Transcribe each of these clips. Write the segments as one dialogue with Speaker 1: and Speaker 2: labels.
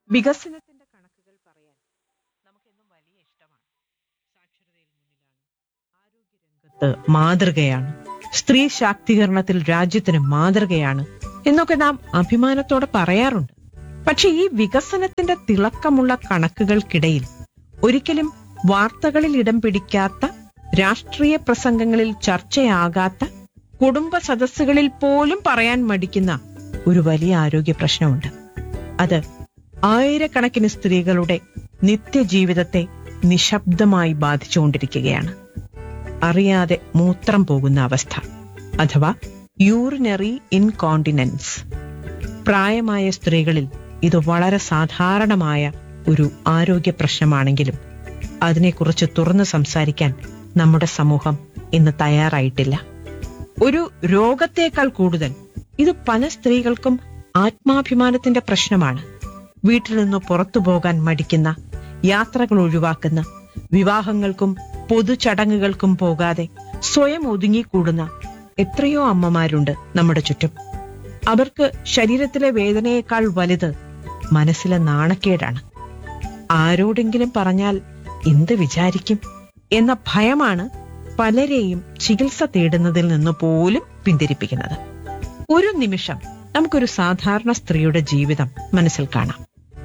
Speaker 1: വികസനത്തിന്റെ കണക്കുകൾ പറയാൻ നമുക്കെന്നും വലിയ ഇഷ്ടമാണ് സാക്ഷരതയിൽ മുന്നിലാണ് ആരോഗ്യരംഗത്ത് മാതൃകയാണ് സ്ത്രീ ശാക്തീകരണത്തിൽ രാജ്യത്തിന് മാതൃകയാണ് എന്നൊക്കെ നാം അഭിമാനത്തോടെ പറയാറുണ്ട് പക്ഷെ ഈ വികസനത്തിന്റെ തിളക്കമുള്ള കണക്കുകൾക്കിടയിൽ ഒരിക്കലും വാർത്തകളിൽ ഇടം പിടിക്കാത്ത രാഷ്ട്രീയ പ്രസംഗങ്ങളിൽ ചർച്ചയാകാത്ത കുടുംബ സദസ്സുകളിൽ പോലും പറയാൻ മടിക്കുന്ന ഒരു വലിയ ആരോഗ്യ പ്രശ്നമുണ്ട് അത് ആയിരക്കണക്കിന് സ്ത്രീകളുടെ നിത്യജീവിതത്തെ നിശബ്ദമായി ബാധിച്ചുകൊണ്ടിരിക്കുകയാണ് അറിയാതെ മൂത്രം പോകുന്ന അവസ്ഥ അഥവാ യൂറിനറി ഇൻകോണ്ടിനൻസ് പ്രായമായ സ്ത്രീകളിൽ ഇത് വളരെ സാധാരണമായ ഒരു ആരോഗ്യ പ്രശ്നമാണെങ്കിലും അതിനെക്കുറിച്ച് തുറന്നു സംസാരിക്കാൻ നമ്മുടെ സമൂഹം ഇന്ന് തയ്യാറായിട്ടില്ല ഒരു രോഗത്തേക്കാൾ കൂടുതൽ ഇത് പല സ്ത്രീകൾക്കും ആത്മാഭിമാനത്തിന്റെ പ്രശ്നമാണ് വീട്ടിൽ നിന്ന് പുറത്തു പോകാൻ മടിക്കുന്ന യാത്രകൾ ഒഴിവാക്കുന്ന വിവാഹങ്ങൾക്കും പൊതുചടങ്ങുകൾക്കും പോകാതെ സ്വയം ഒതുങ്ങിക്കൂടുന്ന എത്രയോ അമ്മമാരുണ്ട് നമ്മുടെ ചുറ്റും അവർക്ക് ശരീരത്തിലെ വേദനയേക്കാൾ വലുത് മനസ്സിലെ നാണക്കേടാണ് ആരോടെങ്കിലും പറഞ്ഞാൽ എന്ത് വിചാരിക്കും എന്ന ഭയമാണ് പലരെയും ചികിത്സ തേടുന്നതിൽ നിന്ന് പോലും പിന്തിരിപ്പിക്കുന്നത് ഒരു നിമിഷം നമുക്കൊരു സാധാരണ സ്ത്രീയുടെ ജീവിതം മനസ്സിൽ കാണാം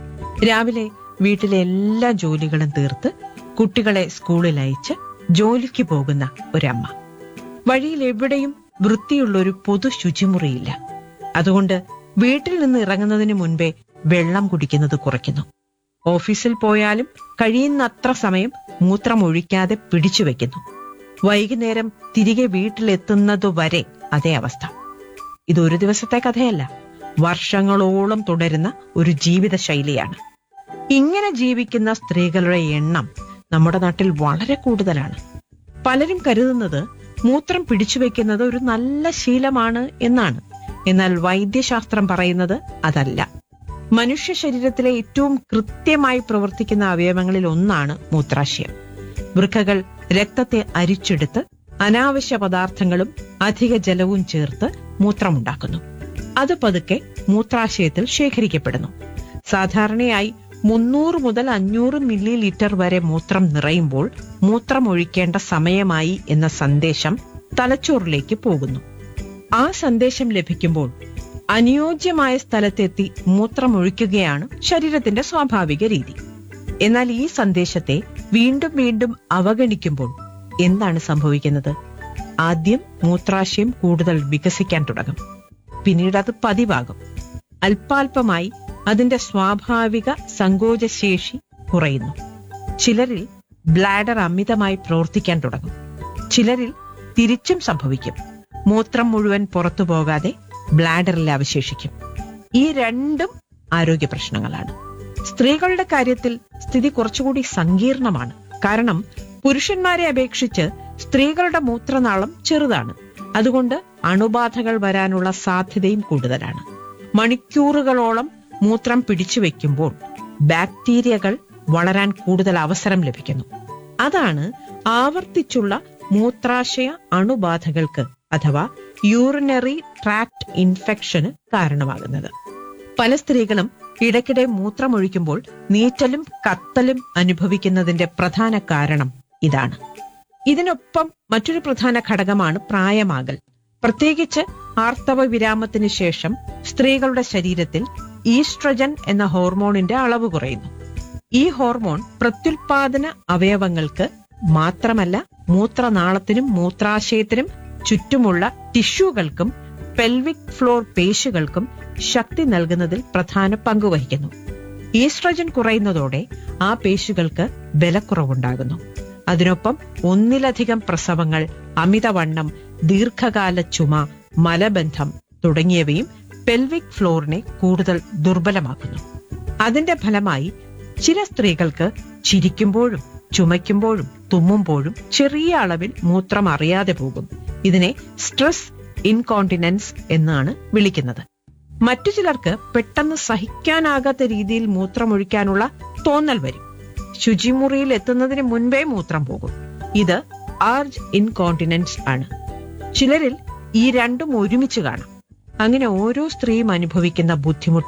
Speaker 1: രാവിലെ വീട്ടിലെ എല്ലാ ജോലികളും തീർത്ത് കുട്ടികളെ സ്കൂളിൽ അയച്ച് ജോലിക്ക് പോകുന്ന ഒരമ്മ വഴിയിൽ എവിടെയും വൃത്തിയുള്ള ഒരു പൊതു ശുചിമുറിയില്ല അതുകൊണ്ട് വീട്ടിൽ നിന്ന് ഇറങ്ങുന്നതിന് മുൻപേ വെള്ളം കുടിക്കുന്നത് കുറയ്ക്കുന്നു ഓഫീസിൽ പോയാലും കഴിയുന്നത്ര സമയം മൂത്രം ഒഴിക്കാതെ പിടിച്ചു വെക്കുന്നു വൈകുന്നേരം തിരികെ വീട്ടിലെത്തുന്നതുവരെ അതേ അവസ്ഥ ഇത് ഒരു ദിവസത്തെ കഥയല്ല വർഷങ്ങളോളം തുടരുന്ന ഒരു ജീവിത ശൈലിയാണ് ഇങ്ങനെ ജീവിക്കുന്ന സ്ത്രീകളുടെ എണ്ണം നമ്മുടെ നാട്ടിൽ വളരെ കൂടുതലാണ് പലരും കരുതുന്നത് മൂത്രം പിടിച്ചു വെക്കുന്നത് ഒരു നല്ല ശീലമാണ് എന്നാണ് എന്നാൽ വൈദ്യശാസ്ത്രം പറയുന്നത് അതല്ല മനുഷ്യ ശരീരത്തിലെ ഏറ്റവും കൃത്യമായി പ്രവർത്തിക്കുന്ന അവയവങ്ങളിൽ ഒന്നാണ് മൂത്രാശയം വൃക്കകൾ രക്തത്തെ അരിച്ചെടുത്ത് അനാവശ്യ പദാർത്ഥങ്ങളും അധിക ജലവും ചേർത്ത് മൂത്രമുണ്ടാക്കുന്നു അത് പതുക്കെ മൂത്രാശയത്തിൽ ശേഖരിക്കപ്പെടുന്നു സാധാരണയായി മുന്നൂറ് മുതൽ അഞ്ഞൂറ് മില്ലി ലിറ്റർ വരെ മൂത്രം നിറയുമ്പോൾ മൂത്രം ഒഴിക്കേണ്ട സമയമായി എന്ന സന്ദേശം തലച്ചോറിലേക്ക് പോകുന്നു ആ സന്ദേശം ലഭിക്കുമ്പോൾ അനുയോജ്യമായ സ്ഥലത്തെത്തി മൂത്രമൊഴിക്കുകയാണ് ശരീരത്തിന്റെ സ്വാഭാവിക രീതി എന്നാൽ ഈ സന്ദേശത്തെ വീണ്ടും വീണ്ടും അവഗണിക്കുമ്പോൾ എന്താണ് സംഭവിക്കുന്നത് ആദ്യം മൂത്രാശയം കൂടുതൽ വികസിക്കാൻ തുടങ്ങും പിന്നീട് അത് പതിവാകും അല്പാൽപമായി അതിന്റെ സ്വാഭാവിക സങ്കോചശേഷി കുറയുന്നു ചിലരിൽ ബ്ലാഡർ അമിതമായി പ്രവർത്തിക്കാൻ തുടങ്ങും ചിലരിൽ തിരിച്ചും സംഭവിക്കും മൂത്രം മുഴുവൻ പുറത്തു പോകാതെ ബ്ലാഡറിൽ അവശേഷിക്കും ഈ രണ്ടും ആരോഗ്യ പ്രശ്നങ്ങളാണ് സ്ത്രീകളുടെ കാര്യത്തിൽ സ്ഥിതി കുറച്ചുകൂടി സങ്കീർണമാണ് കാരണം പുരുഷന്മാരെ അപേക്ഷിച്ച് സ്ത്രീകളുടെ മൂത്രനാളം ചെറുതാണ് അതുകൊണ്ട് അണുബാധകൾ വരാനുള്ള സാധ്യതയും കൂടുതലാണ് മണിക്കൂറുകളോളം മൂത്രം പിടിച്ചു വെക്കുമ്പോൾ ബാക്ടീരിയകൾ വളരാൻ കൂടുതൽ അവസരം ലഭിക്കുന്നു അതാണ് ആവർത്തിച്ചുള്ള മൂത്രാശയ അണുബാധകൾക്ക് അഥവാ യൂറിനറി ട്രാക്ട് ഇൻഫെക്ഷന് കാരണമാകുന്നത് പല സ്ത്രീകളും ഇടയ്ക്കിടെ മൂത്രമൊഴിക്കുമ്പോൾ നീറ്റലും കത്തലും അനുഭവിക്കുന്നതിന്റെ പ്രധാന കാരണം ഇതാണ് ഇതിനൊപ്പം മറ്റൊരു പ്രധാന ഘടകമാണ് പ്രായമാകൽ പ്രത്യേകിച്ച് ആർത്തവ വിരാമത്തിന് ശേഷം സ്ത്രീകളുടെ ശരീരത്തിൽ ഈസ്ട്രജൻ എന്ന ഹോർമോണിന്റെ അളവ് കുറയുന്നു ഈ ഹോർമോൺ പ്രത്യുൽപാദന അവയവങ്ങൾക്ക് മാത്രമല്ല മൂത്രനാളത്തിനും മൂത്രാശയത്തിനും ചുറ്റുമുള്ള ടിഷ്യൂകൾക്കും പെൽവിക് ഫ്ലോർ പേശികൾക്കും ശക്തി നൽകുന്നതിൽ പ്രധാന പങ്ക് വഹിക്കുന്നു ഈസ്ട്രജൻ കുറയുന്നതോടെ ആ പേശികൾക്ക് ബലക്കുറവുണ്ടാകുന്നു അതിനൊപ്പം ഒന്നിലധികം പ്രസവങ്ങൾ അമിതവണ്ണം ദീർഘകാല ചുമ മലബന്ധം തുടങ്ങിയവയും പെൽവിക് ഫ്ലോറിനെ കൂടുതൽ ദുർബലമാക്കുന്നു അതിന്റെ ഫലമായി ചില സ്ത്രീകൾക്ക് ചിരിക്കുമ്പോഴും ചുമയ്ക്കുമ്പോഴും തുമ്മുമ്പോഴും ചെറിയ അളവിൽ മൂത്രം അറിയാതെ പോകും ഇതിനെ സ്ട്രെസ് ഇൻകോണ്ടിനൻസ് എന്നാണ് വിളിക്കുന്നത് മറ്റു ചിലർക്ക് പെട്ടെന്ന് സഹിക്കാനാകാത്ത രീതിയിൽ മൂത്രമൊഴിക്കാനുള്ള തോന്നൽ വരും ശുചിമുറിയിൽ എത്തുന്നതിന് മുൻപേ മൂത്രം പോകും ഇത് ആർജ് ഇൻകോണ്ടിനൻസ് ആണ് ചിലരിൽ ഈ രണ്ടും ഒരുമിച്ച് കാണാം അങ്ങനെ ഓരോ സ്ത്രീയും അനുഭവിക്കുന്ന ബുദ്ധിമുട്ട്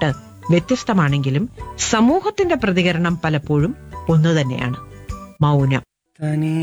Speaker 1: വ്യത്യസ്തമാണെങ്കിലും സമൂഹത്തിന്റെ പ്രതികരണം പലപ്പോഴും ഒന്നുതന്നെയാണ് മൗനം
Speaker 2: തനി